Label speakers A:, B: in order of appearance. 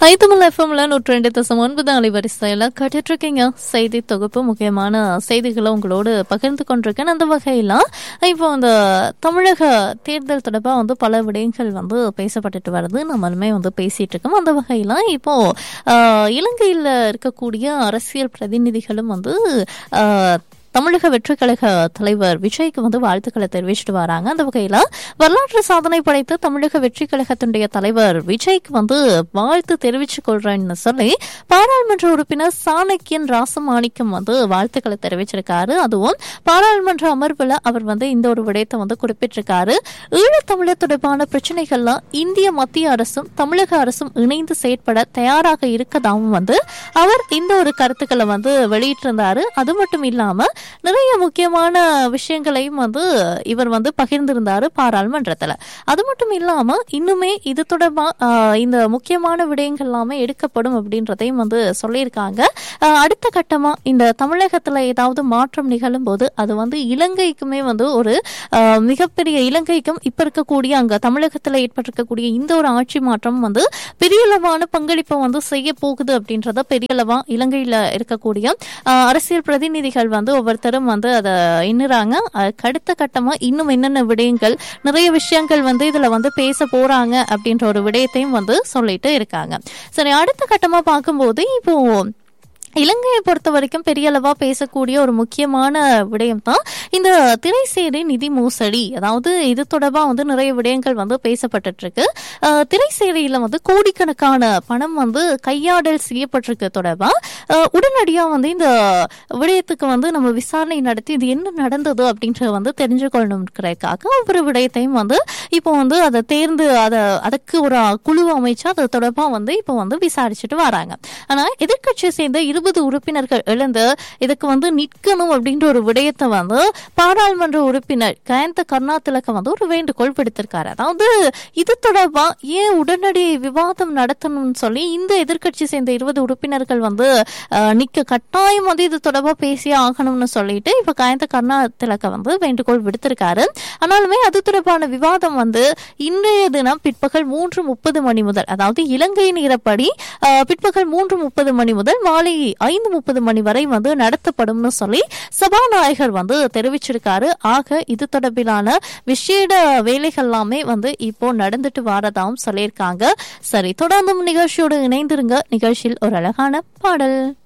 A: ஐத்தமிழ் எஃப்எம்ல நூற்றி ரெண்டு தசம் ஒன்பது அலைவரிசையில் கேட்டுட்டு இருக்கீங்க செய்தி தொகுப்பு முக்கியமான செய்திகளை உங்களோடு பகிர்ந்து கொண்டிருக்கேன் அந்த வகையில் இப்போ இந்த தமிழக தேர்தல் தொடர்பாக வந்து பல விடயங்கள் வந்து பேசப்பட்டுட்டு வருது நம்மளுமே வந்து பேசிட்டு இருக்கோம் அந்த வகையில் இப்போ ஆஹ், இலங்கையில் இருக்கக்கூடிய அரசியல் பிரதிநிதிகளும் வந்து ஆஹ், தமிழக வெற்றி கழக தலைவர் விஜய்க்கு வந்து வாழ்த்துக்களை தெரிவிச்சிட்டு வராங்க அந்த வகையில் வரலாற்று சாதனை படைத்த தமிழக வெற்றி கழகத்தினுடைய தலைவர் விஜய்க்கு வந்து வாழ்த்து தெரிவித்துக் கொள்றேன்னு சொல்லி பாராளுமன்ற உறுப்பினர் சாணக்கியன் ராசமாணிக்கம் வந்து வாழ்த்துக்களை தெரிவிச்சிருக்காரு அதுவும் பாராளுமன்ற அமர்வுல அவர் வந்து இந்த ஒரு விடயத்தை வந்து குறிப்பிட்டிருக்காரு ஈழத்தமிழர் தொடர்பான பிரச்சனைகள்லாம் இந்திய மத்திய அரசும் தமிழக அரசும் இணைந்து செயற்பட தயாராக இருக்கதாகவும் வந்து அவர் இந்த ஒரு கருத்துக்களை வந்து வெளியிட்டிருந்தாரு அது மட்டும் இல்லாம நிறைய முக்கியமான விஷயங்களையும் வந்து இவர் வந்து பகிர்ந்திருந்தாரு பாராளுமன்றத்துல அது மட்டும் இல்லாம இன்னுமே இது தொடர்பா ஆஹ், இந்த முக்கியமான விடயங்கள் எல்லாமே எடுக்கப்படும் அப்படின்றதையும் வந்து சொல்லியிருக்காங்க ஆஹ், அடுத்த கட்டமா இந்த தமிழகத்துல ஏதாவது மாற்றம் நிகழும் போது அது வந்து இலங்கைக்குமே வந்து ஒரு ஆஹ், மிகப்பெரிய இலங்கைக்கும் இப்ப இருக்கக்கூடிய அங்க தமிழகத்துல ஏற்பட்டிருக்கக்கூடிய இந்த ஒரு ஆட்சி மாற்றம் வந்து பெரியளவான பங்களிப்பை வந்து செய்ய போகுது அப்படின்றத பெரியளவா இலங்கையில இருக்கக்கூடிய ஆஹ், அரசியல் பிரதிநிதிகள் வந்து ஒவ்வொருத்தரும் வந்து அதை எண்ணுறாங்க அதுக்கு அடுத்த கட்டமா இன்னும் என்னென்ன விடயங்கள் நிறைய விஷயங்கள் வந்து இதுல வந்து பேச போறாங்க அப்படின்ற ஒரு விடயத்தையும் வந்து சொல்லிட்டு இருக்காங்க சரி அடுத்த கட்டமா பார்க்கும்போது இப்போ இலங்கையை பொறுத்த வரைக்கும் பெரிய அளவா பேசக்கூடிய ஒரு முக்கியமான விடயம் தான் இந்த திரைசேரி நிதி மோசடி அதாவது இது தொடர்பா வந்து நிறைய விடயங்கள் வந்து பேசப்பட்டுட்டு இருக்கு அஹ், திரைசேரியில வந்து கோடிக்கணக்கான பணம் வந்து கையாடல் செய்யப்பட்டிருக்கு தொடர்பா அஹ், உடனடியா வந்து இந்த விடயத்துக்கு வந்து நம்ம விசாரணை நடத்தி இது என்ன நடந்தது அப்படின்றத வந்து தெரிஞ்சுக்கொள்ளணுங்கிறதுக்காக ஒவ்வொரு விடயத்தையும் வந்து இப்போ வந்து அதை தேர்ந்து அதை அதுக்கு ஒரு குழு அமைச்சு அது தொடர்பா வந்து இப்போ வந்து விசாரிச்சுட்டு வராங்க ஆனா எதிர்க்கட்சியை சேர்ந்த இருபது உறுப்பினர்கள் எழுந்து இதுக்கு வந்து நிற்கணும் அப்படின்ற ஒரு விடயத்தை வந்து பாராளுமன்ற உறுப்பினர் கயந்த கருணாதிலக்க வந்து ஒரு வேண்டுகோள் விடுத்திருக்காரு அதாவது இது தொடர்பா ஏன் உடனடி விவாதம் நடத்தணும்னு சொல்லி இந்த எதிர்க்கட்சி சேர்ந்த இருபது உறுப்பினர்கள் வந்து அஹ், நிக்க கட்டாயம் வந்து இது தொடர்பா பேசியே ஆகணும்னு சொல்லிட்டு இப்ப கயந்த கருணாதிலக்க வந்து வேண்டுகோள் விடுத்திருக்காரு ஆனாலுமே அது தொடர்பான விவாதம் வந்து இன்றைய தினம் பிற்பகல் மூன்று முப்பது மணி முதல் அதாவது இலங்கை நேரப்படி அஹ், பிற்பகல் மூன்று முப்பது மணி முதல் மாலை ஐந்து முப்பது மணி வரை வந்து நடத்தப்படும்னு சொல்லி சபாநாயகர் வந்து தெரிவிச்சிருக்காரு ஆக இது தொடர்பிலான விசேட வேலைகள் எல்லாமே வந்து இப்போ நடந்துட்டு வரதாவும் சொல்லியிருக்காங்க சரி தொடர்ந்தும் நிகழ்ச்சியோடு இணைந்திருங்க நிகழ்ச்சியில் ஒரு அழகான பாடல்